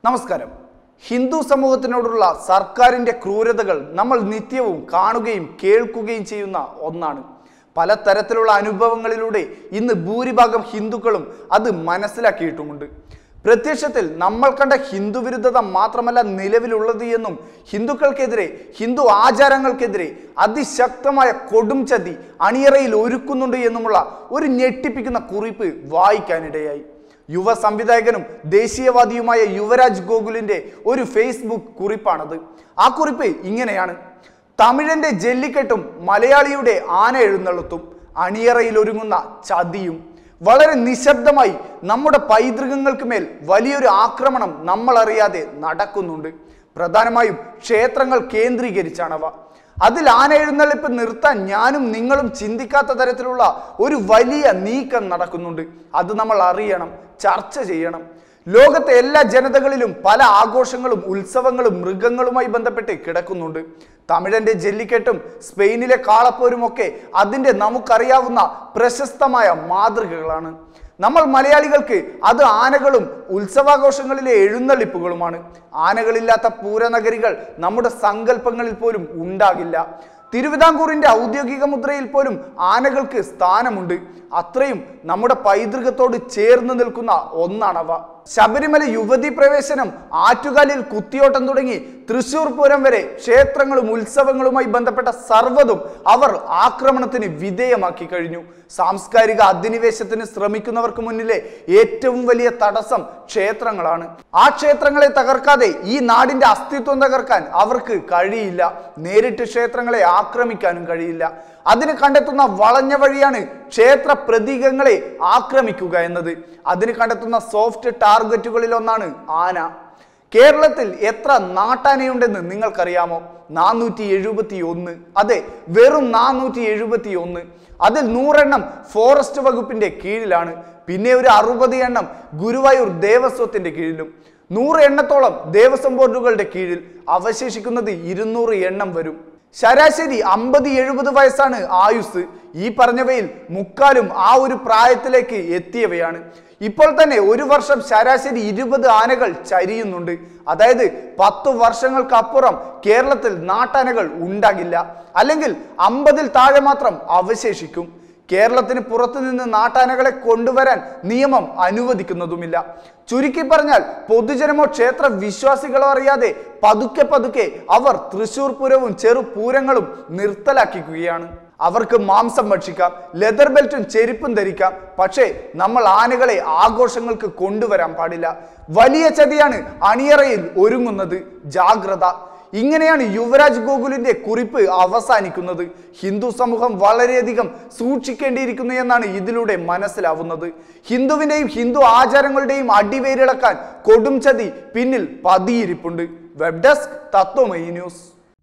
നമസ്കാരം ഹിന്ദു സമൂഹത്തിനോടുള്ള സർക്കാരിൻ്റെ ക്രൂരതകൾ നമ്മൾ നിത്യവും കാണുകയും കേൾക്കുകയും ചെയ്യുന്ന ഒന്നാണ് പലതരത്തിലുള്ള അനുഭവങ്ങളിലൂടെ ഇന്ന് ഭൂരിഭാഗം ഹിന്ദുക്കളും അത് മനസ്സിലാക്കിയിട്ടുമുണ്ട് പ്രത്യക്ഷത്തിൽ നമ്മൾ കണ്ട ഹിന്ദു വിരുദ്ധത മാത്രമല്ല നിലവിലുള്ളത് എന്നും ഹിന്ദുക്കൾക്കെതിരെ ഹിന്ദു ആചാരങ്ങൾക്കെതിരെ അതിശക്തമായ കൊടും ചതി അണിയറയിൽ ഒരുക്കുന്നുണ്ട് എന്നുമുള്ള ഒരു ഞെട്ടിപ്പിക്കുന്ന കുറിപ്പ് വായിക്കാനിടയായി യുവ സംവിധായകനും ദേശീയവാദിയുമായ യുവരാജ് ഗോകുലിന്റെ ഒരു ഫേസ്ബുക്ക് കുറിപ്പാണത് ആ കുറിപ്പ് ഇങ്ങനെയാണ് തമിഴന്റെ ജല്ലിക്കെട്ടും മലയാളിയുടെ ആന എഴുന്നള്ളത്തും അണിയറയിൽ ഒരുങ്ങുന്ന ചതിയും വളരെ നിശബ്ദമായി നമ്മുടെ പൈതൃകങ്ങൾക്ക് മേൽ വലിയൊരു ആക്രമണം നമ്മൾ അറിയാതെ നടക്കുന്നുണ്ട് പ്രധാനമായും ക്ഷേത്രങ്ങൾ കേന്ദ്രീകരിച്ചാണവ അതിൽ ആന എഴുന്നള്ളിപ്പ് നിർത്താൻ ഞാനും നിങ്ങളും ചിന്തിക്കാത്ത തരത്തിലുള്ള ഒരു വലിയ നീക്കം നടക്കുന്നുണ്ട് അത് നമ്മൾ അറിയണം ചർച്ച ചെയ്യണം ലോകത്തെ എല്ലാ ജനതകളിലും പല ആഘോഷങ്ങളും ഉത്സവങ്ങളും മൃഗങ്ങളുമായി ബന്ധപ്പെട്ട് കിടക്കുന്നുണ്ട് തമിഴന്റെ ജല്ലിക്കെട്ടും സ്പെയിനിലെ കാളപ്പോരും ഒക്കെ അതിൻ്റെ നമുക്കറിയാവുന്ന പ്രശസ്തമായ മാതൃകകളാണ് നമ്മൾ മലയാളികൾക്ക് അത് ആനകളും ഉത്സവാഘോഷങ്ങളിലെ എഴുന്നള്ളിപ്പുകളുമാണ് ആനകളില്ലാത്ത പൂരനഗരികൾ നമ്മുടെ സങ്കല്പങ്ങളിൽ പോലും ഉണ്ടാകില്ല തിരുവിതാംകൂറിന്റെ ഔദ്യോഗിക മുദ്രയിൽ പോലും ആനകൾക്ക് സ്ഥാനമുണ്ട് അത്രയും നമ്മുടെ പൈതൃകത്തോട് ചേർന്ന് നിൽക്കുന്ന ഒന്നാണവ ശബരിമല യുവതി പ്രവേശനം ആറ്റുകാലിൽ കുത്തിയോട്ടം തുടങ്ങി തൃശൂർ പൂരം വരെ ക്ഷേത്രങ്ങളും ഉത്സവങ്ങളുമായി ബന്ധപ്പെട്ട സർവ്വതും അവർ ആക്രമണത്തിന് വിധേയമാക്കി കഴിഞ്ഞു സാംസ്കാരിക അധിനിവേശത്തിന് ശ്രമിക്കുന്നവർക്ക് മുന്നിലെ ഏറ്റവും വലിയ തടസ്സം ക്ഷേത്രങ്ങളാണ് ആ ക്ഷേത്രങ്ങളെ തകർക്കാതെ ഈ നാടിന്റെ അസ്തിത്വം തകർക്കാൻ അവർക്ക് കഴിയില്ല നേരിട്ട് ക്ഷേത്രങ്ങളെ ആക്രമിക്കാനും കഴിയില്ല അതിന് കണ്ടെത്തുന്ന വളഞ്ഞ വഴിയാണ് ക്ഷേത്ര പ്രതീകങ്ങളെ ആക്രമിക്കുക എന്നത് അതിന് കണ്ടെത്തുന്ന സോഫ്റ്റ് ടാർഗറ്റുകളിൽ ഒന്നാണ് ആന കേരളത്തിൽ എത്ര നാട്ടാനയുണ്ടെന്ന് നിങ്ങൾക്കറിയാമോ നാനൂറ്റി എഴുപത്തി ഒന്ന് അതെ വെറും നാനൂറ്റി എഴുപത്തി ഒന്ന് അതിൽ നൂറെണ്ണം ഫോറസ്റ്റ് വകുപ്പിന്റെ കീഴിലാണ് പിന്നെ ഒരു അറുപത് എണ്ണം ഗുരുവായൂർ ദേവസ്വത്തിന്റെ കീഴിലും നൂറ് എണ്ണത്തോളം ദേവസ്വം ബോർഡുകളുടെ കീഴിൽ അവശേഷിക്കുന്നത് ഇരുന്നൂറ് എണ്ണം വരും ശരാശരി അമ്പത് എഴുപത് വയസ്സാണ് ആയുസ് ഈ പറഞ്ഞവയിൽ മുക്കാലും ആ ഒരു പ്രായത്തിലേക്ക് എത്തിയവയാണ് ഇപ്പോൾ തന്നെ ഒരു വർഷം ശരാശരി ഇരുപത് ആനകൾ ചരിയുന്നുണ്ട് അതായത് പത്ത് വർഷങ്ങൾക്കപ്പുറം കേരളത്തിൽ നാട്ടാനകൾ ഉണ്ടാകില്ല അല്ലെങ്കിൽ അമ്പതിൽ താഴെ മാത്രം അവശേഷിക്കും കേരളത്തിന് പുറത്തു നിന്ന് നാട്ടാനകളെ കൊണ്ടുവരാൻ നിയമം അനുവദിക്കുന്നതുമില്ല ചുരുക്കി പറഞ്ഞാൽ പൊതുജനമോ ക്ഷേത്ര വിശ്വാസികളോ അറിയാതെ പതുക്കെ പതുക്കെ അവർ തൃശൂർ പൂരവും ചെറുപൂരങ്ങളും നിർത്തലാക്കിക്കുകയാണ് അവർക്ക് മാംസം ഭക്ഷിക്കാം ലെതർ ബെൽറ്റും ചെരുപ്പും ധരിക്കാം പക്ഷേ നമ്മൾ ആനകളെ ആഘോഷങ്ങൾക്ക് കൊണ്ടുവരാൻ പാടില്ല വലിയ ചതിയാണ് അണിയറയിൽ ഒരുങ്ങുന്നത് ജാഗ്രത ഇങ്ങനെയാണ് യുവരാജ് ഗോകുലിന്റെ കുറിപ്പ് അവസാനിക്കുന്നത് ഹിന്ദു സമൂഹം വളരെയധികം സൂക്ഷിക്കേണ്ടിയിരിക്കുന്നു എന്നാണ് ഇതിലൂടെ മനസ്സിലാവുന്നത് ഹിന്ദുവിന്റെയും ഹിന്ദു ആചാരങ്ങളുടെയും അടിവേരിളക്കാൻ കൊടും ചതി പിന്നിൽ പതിയിരിപ്പുണ്ട് web desk Tatwamayi news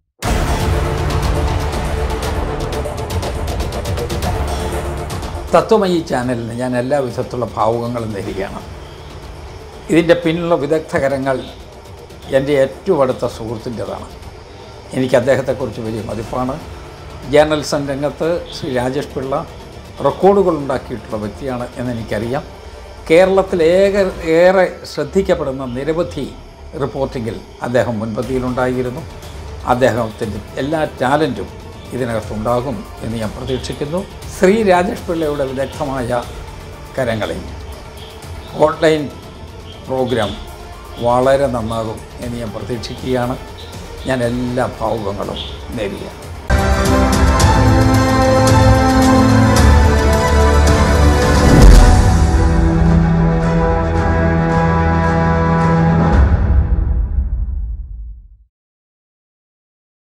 Tatwamayi ചാനലിന് ഞാൻ എല്ലാ വിധത്തിലുള്ള ഭാവുകങ്ങളും നേരുകയാണ് ഇതിൻ്റെ പിന്നിലുള്ള വിദഗ്ധകരങ്ങൾ എൻ്റെ ഏറ്റവും അടുത്ത സുഹൃത്തിൻ്റെതാണ് എനിക്ക് അദ്ദേഹത്തെക്കുറിച്ച് വലിയ മതിപ്പാണ് ജേർണലിസം രംഗത്ത് ശ്രീ രാജേഷ് പിള്ള റെക്കോർഡുകൾ ഉണ്ടാക്കിയിട്ടുള്ള വ്യക്തിയാണ് എന്നെനിക്കറിയാം കേരളത്തിൽ ഏക ഏറെ ശ്രദ്ധിക്കപ്പെടുന്ന നിരവധി റിപ്പോർട്ടിങ്ങിൽ അദ്ദേഹം മുൻപന്തിയിലുണ്ടായിരുന്നു അദ്ദേഹത്തിൻ്റെ എല്ലാ ടാലൻറ്റും ഇതിനകത്തുണ്ടാകും എന്ന് ഞാൻ പ്രതീക്ഷിക്കുന്നു ശ്രീ രാജേഷ് പിള്ളയുടെ വിദഗ്ധമായ കരങ്ങളിൽ ഓൺലൈൻ പ്രോഗ്രാം വളരെ നന്നാകും എന്ന് ഞാൻ പ്രതീക്ഷിക്കുകയാണ് ഞാൻ എല്ലാ ഭാവുകങ്ങളും നേരുകയാണ്